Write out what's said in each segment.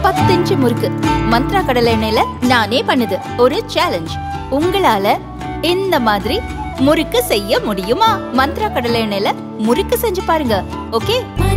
பத்து இன்ச்சு முறுக்கு மந்த்ரா கடலை எண்ணெயில நானே பண்ணுது ஒரு சேலஞ்ச் உங்களால இந்த மாதிரி முறுக்கு செய்ய முடியுமா மந்த்ரா கடலை எண்ணெயில முறுக்கு செஞ்சு பாருங்க ஓகே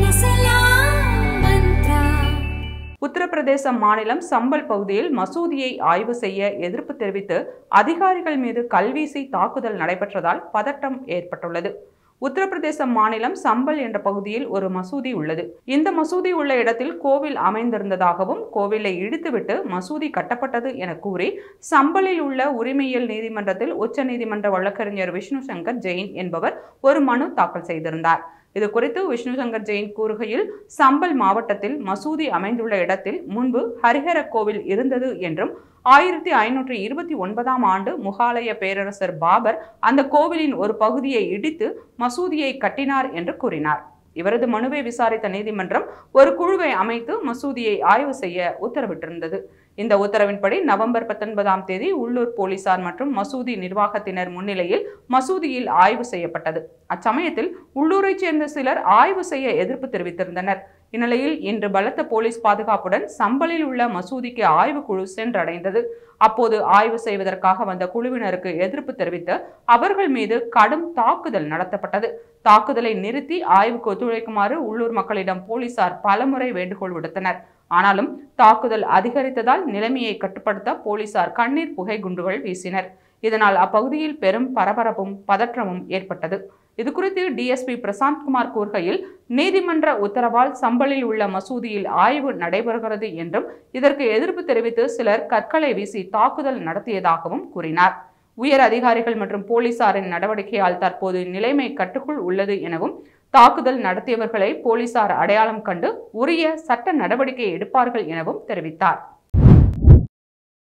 உத்தரப்பிரதேச மாநிலம் சம்பல் பகுதியில் மசூதியை ஆய்வு செய்ய எதிர்ப்பு தெரிவித்து அதிகாரிகள் மீது கல்வீசி தாக்குதல் நடைபெற்றதால் பதட்டம் ஏற்பட்டுள்ளது உத்தரப்பிரதேச மாநிலம் சம்பல் என்ற பகுதியில் ஒரு மசூதி உள்ளது இந்த மசூதி உள்ள இடத்தில் கோவில் அமைந்திருந்ததாகவும் கோவிலை இடித்துவிட்டு மசூதி கட்டப்பட்டது என கூறி சம்பலில் உள்ள உரிமையியல் நீதிமன்றத்தில் உச்சநீதிமன்ற வழக்கறிஞர் விஷ்ணு சங்கர் ஜெயின் என்பவர் ஒரு மனு தாக்கல் செய்திருந்தார் இது குறித்து விஷ்ணு சங்கர் ஜெயின் கூறுகையில் சம்பல் மாவட்டத்தில் மசூதி அமைந்துள்ள இடத்தில் முன்பு ஹரிஹர கோவில் இருந்தது என்றும் ஆயிரத்தி ஐநூற்றி இருபத்தி ஒன்பதாம் ஆண்டு முகாலய பேரரசர் பாபர் அந்த கோவிலின் ஒரு பகுதியை இடித்து மசூதியை கட்டினார் என்று கூறினார் இவரது மனுவை விசாரித்த நீதிமன்றம் ஒரு குழுவை அமைத்து மசூதியை ஆய்வு செய்ய உத்தரவிட்டிருந்தது இந்த உத்தரவின்படி நவம்பர் பத்தொன்பதாம் தேதி உள்ளூர் போலீசார் மற்றும் மசூதி நிர்வாகத்தினர் முன்னிலையில் மசூதியில் ஆய்வு செய்யப்பட்டது அச்சமயத்தில் உள்ளூரைச் சேர்ந்த சிலர் ஆய்வு செய்ய எதிர்ப்பு தெரிவித்திருந்தனர் இந்நிலையில் இன்று பலத்த போலீஸ் பாதுகாப்புடன் சம்பலில் உள்ள மசூதிக்கு ஆய்வு குழு சென்றடைந்தது அப்போது ஆய்வு செய்வதற்காக வந்த குழுவினருக்கு எதிர்ப்பு தெரிவித்து அவர்கள் மீது கடும் தாக்குதல் நடத்தப்பட்டது தாக்குதலை நிறுத்தி ஆய்வுக்கு ஒத்துழைக்குமாறு உள்ளூர் மக்களிடம் போலீசார் பலமுறை வேண்டுகோள் விடுத்தனர் ஆனாலும் தாக்குதல் அதிகரித்ததால் நிலைமையை கட்டுப்படுத்த போலீசார் கண்ணீர் புகை குண்டுகள் வீசினர் இதனால் அப்பகுதியில் பெரும் பரபரப்பும் பதற்றமும் ஏற்பட்டது இதுகுறித்து டிஎஸ்பி பிரசாந்த் குமார் கூறுகையில் நீதிமன்ற உத்தரவால் சம்பலில் உள்ள மசூதியில் ஆய்வு நடைபெறுகிறது என்றும் இதற்கு எதிர்ப்பு தெரிவித்து சிலர் கற்களை வீசி தாக்குதல் நடத்தியதாகவும் கூறினார் உயர் அதிகாரிகள் மற்றும் போலீசாரின் நடவடிக்கையால் தற்போது நிலைமை கட்டுக்குள் உள்ளது எனவும் தாக்குதல் நடத்தியவர்களை போலீசார் அடையாளம் கண்டு உரிய சட்ட நடவடிக்கை எடுப்பார்கள் எனவும் தெரிவித்தார்